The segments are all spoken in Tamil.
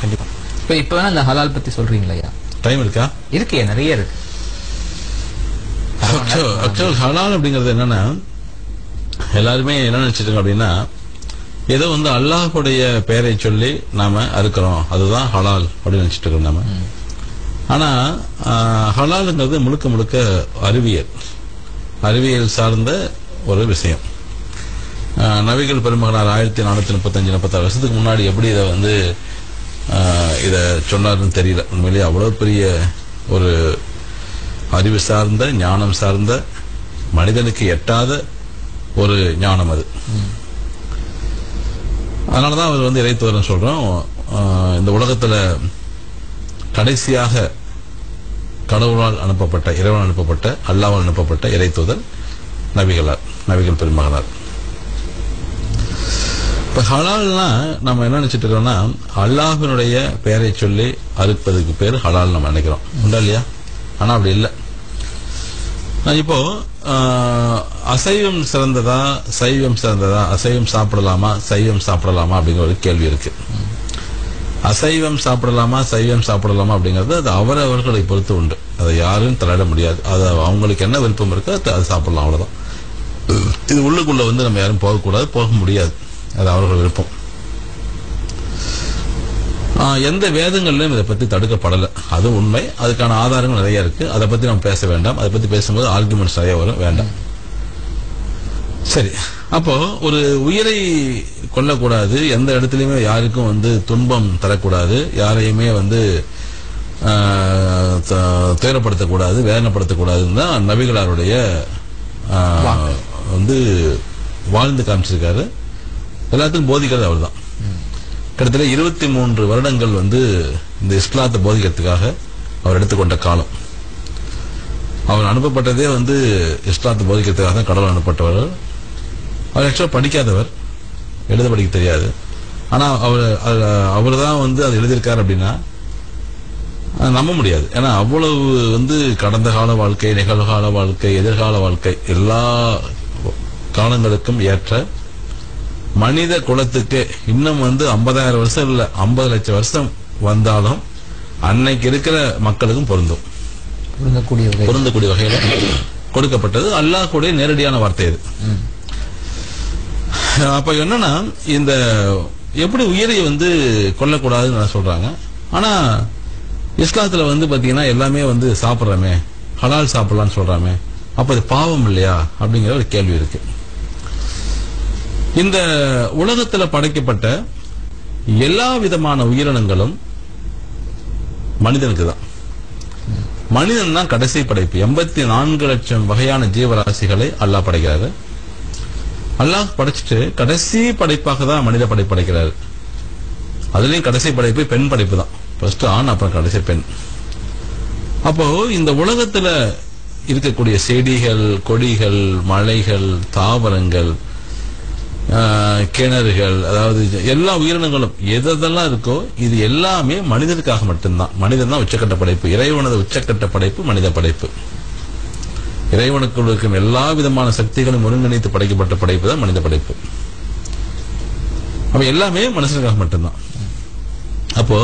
கண்டிப்பா இப்ப இப்ப வேணா இந்த ஹலால் பத்தி சொல்றீங்களா டைம் இருக்கா இருக்கு நிறைய இருக்கு ஆக்சுவல் ஹலால் அப்படிங்கிறது என்னன்னா எல்லாருமே என்ன நினைச்சிட்டு அப்படின்னா ஏதோ வந்து அல்லாஹுடைய பெயரை சொல்லி நாம அறுக்கிறோம் அதுதான் ஹலால் அப்படின்னு நினைச்சிட்டு இருக்கோம் நாம ஆனா ஆஹ், ஹலாலுங்கிறது முழுக்க முழுக்க அறிவியல் அறிவியல் சார்ந்த ஒரு விஷயம் ஆஹ், நபிகள் பெருமகனார் ஆயிரத்தி நானூத்தி முப்பத்தஞ்சு முப்பத்தாறு வருஷத்துக்கு முன்னாடி எப்படி இதை வந்து ஆஹ், இத சொன்னாருன்னு தெரியல உண்மையிலேயே அவ்வளவு பெரிய ஒரு அறிவு சார்ந்த ஞானம் சார்ந்த மனிதனுக்கு எட்டாத ஒரு ஞானம் அது அதனாலதான் அவர் வந்து இறைத்துவர்னு சொல்றோம் ஆஹ், இந்த உலகத்துல கடைசியாக கடவுளால் அனுப்பப்பட்ட இறைவன் அனுப்பப்பட்ட அல்லாவால் அனுப்பப்பட்ட இறைத்துதர் நபிகளார் நபிகள் பெருமகனார் இப்ப ஹலால்னா நம்ம என்ன நினைச்சிட்டு இருக்கோம்னா அல்லாஹினுடைய பெயரை சொல்லி அறுப்பதுக்கு பேர் ஹலால் நம்ம நினைக்கிறோம் உண்டா இல்லையா ஆனா அப்படி இல்லை இப்போ ஆஹ், அசைவம் சிறந்ததா சைவம் சிறந்ததா அசைவம் சாப்பிடலாமா சைவம் சாப்பிடலாமா அப்படிங்கிற ஒரு கேள்வி இருக்கு அசைவம் சாப்பிடலாமா சைவம் சாப்பிடலாமா அப்படிங்கிறது அது அவரவர்களை பொறுத்து உண்டு அதை யாரும் தலையிட முடியாது அது அவங்களுக்கு என்ன விருப்பம் இருக்கோ அது அது சாப்பிடலாம் அவ்வளவுதான் இது உள்ளுக்குள்ள வந்து நம்ம யாரும் போகக்கூடாது போக முடியாது அது அவர்கள் விருப்பம் ஆஹ், எந்த வேதங்கள்லயும் இதை பத்தி தடுக்கப்படலை அது உண்மை அதுக்கான ஆதாரங்கள் நிறைய இருக்கு அதை பத்தி நம்ம பேச வேண்டாம் அதை பத்தி பேசும்போது ஆர்குமெண்ட்ஸ் நிறைய வரும் வேண்டாம் சரி அப்போ ஒரு உயிரை கொல்லக்கூடாது எந்த இடத்துலயுமே யாருக்கும் வந்து துன்பம் தரக்கூடாது யாரையுமே வந்து ஆஹ், த- துயரப்படுத்தக்கூடாது வேதனைப்படுத்தக்கூடாதுன்னு தான் நபிகளாருடைய ஆஹ், வந்து வாழ்ந்து காமிச்சிருக்காரு எல்லாத்துக்கும் போதிக்கிறது அவர்தான் கிட்டத்தட்ட இருபத்தி மூன்று வருடங்கள் வந்து இந்த இஸ்லாத்தை போதிக்கிறதுக்காக அவர் எடுத்துக்கொண்ட காலம் அவர் அனுப்பப்பட்டதே வந்து இஸ்லாத்தை போதிக்கிறதுக்காக தான் கடவுள் அனுப்பப்பட்டவர் அவர் ஆக்சுவலாக படிக்காதவர் எழுத படிக்க தெரியாது ஆனா அவர் அவர் தான் வந்து அதை எழுதியிருக்காரு அப்படின்னா அஹ், நம்ப முடியாது ஏன்னா அவ்வளவு வந்து கடந்த கால வாழ்க்கை நிகழ்கால வாழ்க்கை எதிர்கால வாழ்க்கை எல்லா காலங்களுக்கும் ஏற்ற மனித குலத்துக்கு இன்னும் வந்து ஐம்பதாயிரம் வருஷம் இல்ல ஐம்பது லட்சம் வருஷம் வந்தாலும் அன்னைக்கு இருக்கிற மக்களுக்கும் பொருந்தும் பொருந்தக்கூடிய வகை பொருந்தக்கூடிய வகையில கொடுக்கப்பட்டது அல்லாஹ் கூட நேரடியான வார்த்தை இது ம். அப்ப என்னன்னா இந்த எப்படி உயிரை வந்து கொல்லக்கூடாதுன்னு நான் சொல்றாங்க ஆனா இஸ்லாத்துல வந்து பாத்தீங்கன்னா எல்லாமே வந்து சாப்பிடுறோமே ஹலால் சாப்பிடலாம்னு சொல்றாமே அப்ப அது பாவம் இல்லையா அப்படிங்கிற ஒரு கேள்வி இருக்கு இந்த உலகத்துல படைக்கப்பட்ட எல்லா விதமான உயிரினங்களும் மனிதனுக்கு தான் மனிதன் தான் கடைசி படைப்பு எண்பத்தி நான்கு லட்சம் வகையான ஜீவராசிகளை அல்லாஹ் படைக்கிறாரு அல்லாஹ் படைச்சிட்டு கடைசி படைப்பாக தான் மனித படை படைக்கிறாரு அதுலயும் கடைசி படைப்பு பெண் படைப்பு தான் ஃபர்ஸ்ட் ஆண் அப்புறம் கடைசி பெண் அப்போ இந்த உலகத்துல இருக்கக்கூடிய செடிகள் கொடிகள் மலைகள் தாவரங்கள் ஆஹ், கிணறுகள் அதாவது எல்லா உயிரினங்களும் எதெல்லாம் இருக்கோ இது எல்லாமே மனிதனுக்காக மட்டும்தான் மனிதன் தான் உச்சக்கட்ட படைப்பு இறைவனது உச்சக்கட்ட படைப்பு மனித படைப்பு இறைவனுக்குள் இருக்கும் எல்லா விதமான சக்திகளும் ஒருங்கிணைத்து படைக்கப்பட்ட படைப்பு தான் மனித படைப்பு அப்ப எல்லாமே மனுஷனுக்காக மட்டும்தான் அப்போ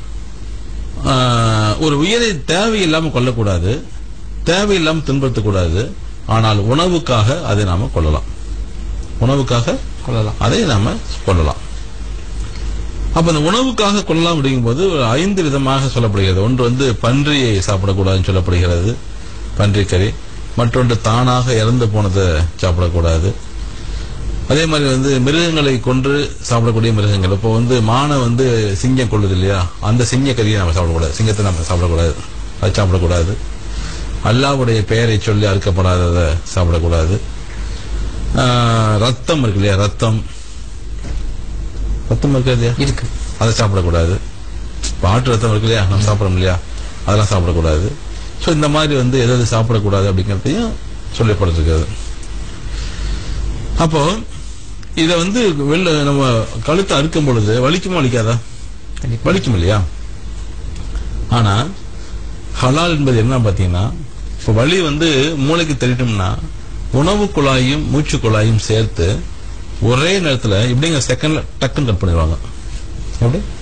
ஆஹ், ஒரு உயிரை தேவையில்லாம கொல்லக்கூடாது தேவையில்லாம துன்படுத்தக்கூடாது ஆனால் உணவுக்காக அதை நாம கொல்லலாம் உணவுக்காக கொள்ளலாம் அதை நாம கொள்ளலாம் அப்ப அந்த உணவுக்காக கொள்ளலாம் அப்படிங்கும்போது ஒரு ஐந்து விதமாக சொல்லப்படுகிறது ஒன்று வந்து பன்றியை சாப்பிடக்கூடாதுன்னு சொல்லப்படுகிறது பன்றிக்கறி மற்றொன்று தானாக இறந்து போனதை சாப்பிடக்கூடாது அதே மாதிரி வந்து மிருகங்களை கொன்று சாப்பிடக்கூடிய மிருகங்கள் இப்போ வந்து மானை வந்து சிங்கம் கொள்ளுது இல்லையா அந்த சிங்க கறியை நம்ம சாப்பிடக்கூடாது சிங்கத்தை நம்ம சாப்பிடக்கூடாது அது சாப்பிடக்கூடாது அல்லாவுடைய பெயரை சொல்லி அறுக்கப்படாததை சாப்பிடக்கூடாது ஆஹ், ரத்தம் இருக்கு இல்லையா ரத்தம் ரத்தம் இருக்கு இல்லையா இருக்கு அதை சாப்பிடக்கூடாது இப்ப ஆட்டு ரத்தம் இருக்கு இல்லையா நம்ம சாப்பிடறோம் இல்லையா அதெல்லாம் சாப்பிடக்கூடாது ஸோ இந்த மாதிரி வந்து எது எது சாப்பிடக்கூடாது அப்படிங்கிறதையும் சொல்லப்பட்டிருக்கிறது அப்போ இத வந்து வெளில நம்ம கழுத்தை அறுக்கும் பொழுது வலிக்குமா வலிக்காதா கண்டிப்பா வலிக்கும் இல்லையா ஆனா ஹலால் என்பது என்ன பாத்தீங்கன்னா இப்ப வலி வந்து மூளைக்கு தெரியட்டும்னா உணவு குழாயும் மூச்சு குழாயும் சேர்த்து ஒரே நேரத்துல இப்படிங்க செகண்ட்ல டக்குன்னு கட் பண்ணிடுவாங்க எப்படி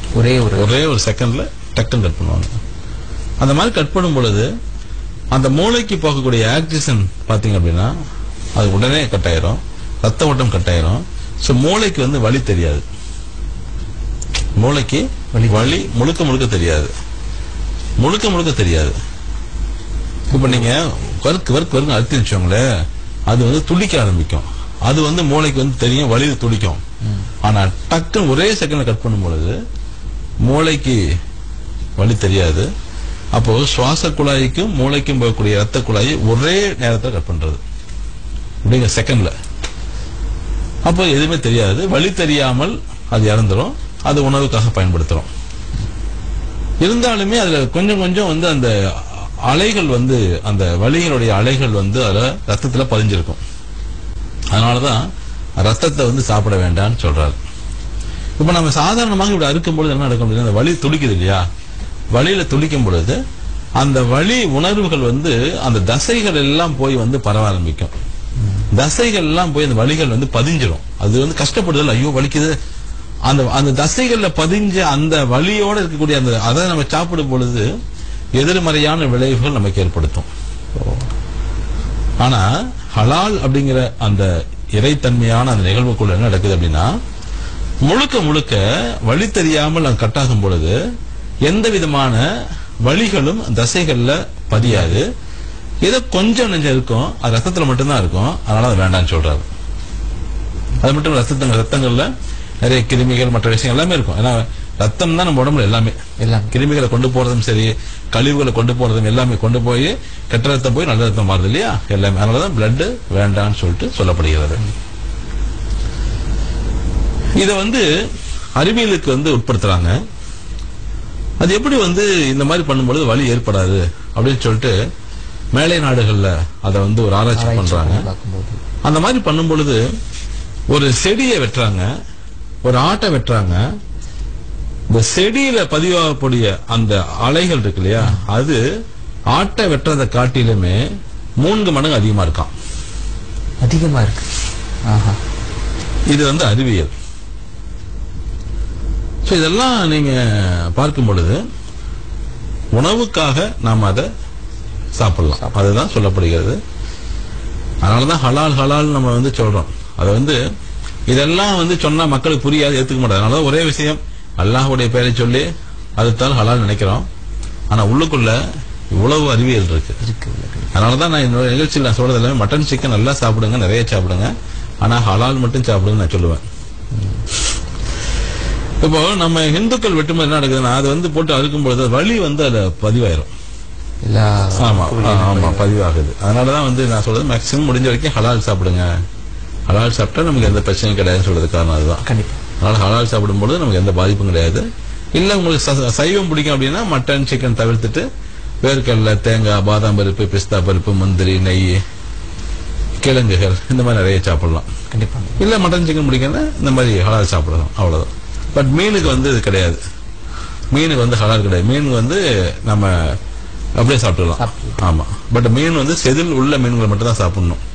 ஒரே ஒரு ஒரே ஒரு செகண்ட்ல டக்குன்னு கட் பண்ணுவாங்க அந்த மாதிரி கட் பண்ணும் பொழுது அந்த மூளைக்கு போகக்கூடிய ஆக்சிஜன் பாத்தீங்க அப்படின்னா அது உடனே கட் ஆயிரும் ரத்த ஓட்டம் கட் ஆயிரும் ஸோ மூளைக்கு வந்து வலி தெரியாது மூளைக்கு வலி வலி முழுக்க முழுக்க தெரியாது முழுக்க முழுக்க தெரியாது இப்ப நீங்க வர்க் வர்க் வர்க் அழுத்தி வச்சோங்களேன் அது வந்து துடிக்க ஆரம்பிக்கும் அது வந்து மூளைக்கு வந்து தெரியும் வலியில துடிக்கும் ஆனா டக்குன்னு ஒரே செகண்ட்ல கட் பண்ணும் பொழுது மூளைக்கு வலி தெரியாது அப்போ சுவாச குழாய்க்கும் மூளைக்கும் போகக்கூடிய ரத்த குழாயை ஒரே நேரத்தில் கட் பண்றது அப்படிங்க செகண்ட்ல அப்போ எதுவுமே தெரியாது வலி தெரியாமல் அது இறந்துரும் அது உணவுக்காக பயன்படுத்துறோம் இருந்தாலுமே அதுல கொஞ்சம் கொஞ்சம் வந்து அந்த அலைகள் வந்து அந்த வலிகளுடைய அலைகள் வந்து அதுல ரத்தத்துல பதிஞ்சிருக்கும் அதனாலதான் ரத்தத்தை வந்து சாப்பிட வேண்டாம்னு சொல்றாரு இப்ப நம்ம சாதாரணமாக இப்படி அறுக்கும்பொழுது என்ன நடக்கும் அப்படின்னா, அந்த வலி துடிக்குது இல்லையா வலியில துடிக்கும் பொழுது அந்த வலி உணர்வுகள் வந்து அந்த தசைகள் எல்லாம் போய் வந்து பரவ ஆரம்பிக்கும் தசைகள் எல்லாம் போய் அந்த வலிகள் வந்து பதிஞ்சிரும் அது வந்து கஷ்டப்படுதல் ஐயோ வலிக்குது அந்த அந்த தசைகள்ல பதிஞ்ச அந்த வலியோட இருக்கக்கூடிய அந்த அதை நம்ம சாப்பிடும் பொழுது எதிர்மறையான விளைவுகள் நமக்கு ஏற்படுத்தும் ஆனா ஹலால் அப்படிங்கிற அந்த இறைத்தன்மையான அந்த நிகழ்வுக்குள்ள என்ன நடக்குது அப்படின்னா முழுக்க முழுக்க வழி தெரியாமல் அது கட்டாகும் பொழுது எந்த விதமான வலிகளும் தசைகள்ல பதியாது ஏதோ கொஞ்சம் நெஞ்சம் இருக்கும் அது ரத்தத்துல மட்டும்தான் இருக்கும் அதனால அது வேண்டாம்னு சொல்றாரு அது மட்டும் இல்ல, ரத்தத்தங்க ரத்தங்கள்ல நிறைய கிருமிகள் மற்ற விஷயம் எல்லாமே இருக்கும் ஏன்னா ரத்தம் தான் நம்ம உடம்புல எல்லாமே எல்லாம் கிருமிகளை கொண்டு போறதும் சரி கழிவுகளை கொண்டு போறதும் எல்லாமே கொண்டு போய் கெட்ட ரத்தம் போய் நல்ல ரத்தம் மாறுது இல்லையா எல்லாமே அதனாலதான் பிளட் வேண்டாம்னு சொல்லிட்டு சொல்லப்படுகிறது இத வந்து அறிவியலுக்கு வந்து உட்படுத்துறாங்க அது எப்படி வந்து இந்த மாதிரி பண்ணும்பொழுது வலி ஏற்படாது அப்படின்னு சொல்லிட்டு மேலை நாடுகள்ல அதை வந்து ஒரு ஆராய்ச்சி ஆராய்ச்சி பண்றாங்க பண்ணி பார்க்கும்போது அந்த மாதிரி பண்ணும் பொழுது ஒரு செடியை வெட்டுறாங்க ஒரு ஆட்டை வெட்டுறாங்க இந்த செடியில பதிவாகக்கூடிய அந்த அலைகள் இருக்கு இல்லையா அது ஆட்டை வெட்டுறதை காட்டிலுமே மூன்று மடங்கு அதிகமா இருக்காம் அதிகமா இருக்கு ஆஹா இது வந்து அறிவியல் So இதெல்லாம் நீங்க பார்க்கும் பொழுது உணவுக்காக நாம் அதை சாப்பிடலாம் அதுதான் சொல்லப்படுகிறது அதனாலதான் ஹலால் ஹலால் நம்ம வந்து சொல்றோம் அதை வந்து இதெல்லாம் வந்து சொன்னா மக்களுக்கு புரியாது ஏத்துக்க மாட்டாங்க அதனால ஒரே விஷயம் அல்லாஹ்வுடைய பெயரை சொல்லி அதுதான் ஹலால் நினைக்கிறோம் ஆனா உள்ளுக்குள்ள இவ்வளவு அறிவியல் இருக்கு இருக்கு இருக்கு. அதனாலதான் நான் என்னோட நிகழ்ச்சியில் நான் சொல்றது எல்லாமே மட்டன் சிக்கன் நல்லா சாப்பிடுங்க நிறைய சாப்பிடுங்க ஆனா ஹலால் மட்டும் சாப்பிடுங்க நான் சொல்லுவேன் இப்போ நம்ம இந்துக்கள் வெட்டும்போது என்ன நடக்குதுன்னா அது வந்து போட்டு அறுக்கும் பொழுது வலி வந்து அதுல பதிவாயிரும் எல்லா ஆமா ஆ, பொருளையும் ஆமா பதிவாகுது அதனாலதான் வந்து நான் சொல்றது மேக்சிமம் முடிஞ்ச வரைக்கும் ஹலால் சாப்பிடுங்க ஹலால் சாப்பிட்டா நமக்கு எந்த பிரச்சனையும் கிடையாதுன்னு சொல்றது காரணம் அதுதான் கண்டிப்பா அதனால ஹலால் சாப்பிடும்போது நமக்கு எந்த பாதிப்பும் கிடையாது இல்ல உங்களுக்கு ச- சைவம் பிடிக்கும் அப்படின்னா மட்டன் சிக்கன் தவிர்த்துட்டு வேர்க்கடலை தேங்காய் பாதாம் பருப்பு பிஸ்தா பருப்பு முந்திரி நெய் கிழங்குகள் இந்த மாதிரி நிறைய சாப்பிடலாம் கண்டிப்பா இல்ல மட்டன் சிக்கன் பிடிக்குன்னா இந்த மாதிரி ஹலால் சாப்பிடலாம் அவ்வளவுதான் பட் மீனுக்கு வந்து இது கிடையாது மீனுக்கு வந்து ஹலால் கிடையாது மீன் வந்து நம்ம அப்படியே சாப்பிட்டுக்கலாம் சாப்பிட்டுக்கலாம். ஆமா பட் மீன் வந்து செதில் உள்ள மீன்களை மட்டும் தான் சாப்பிடணும்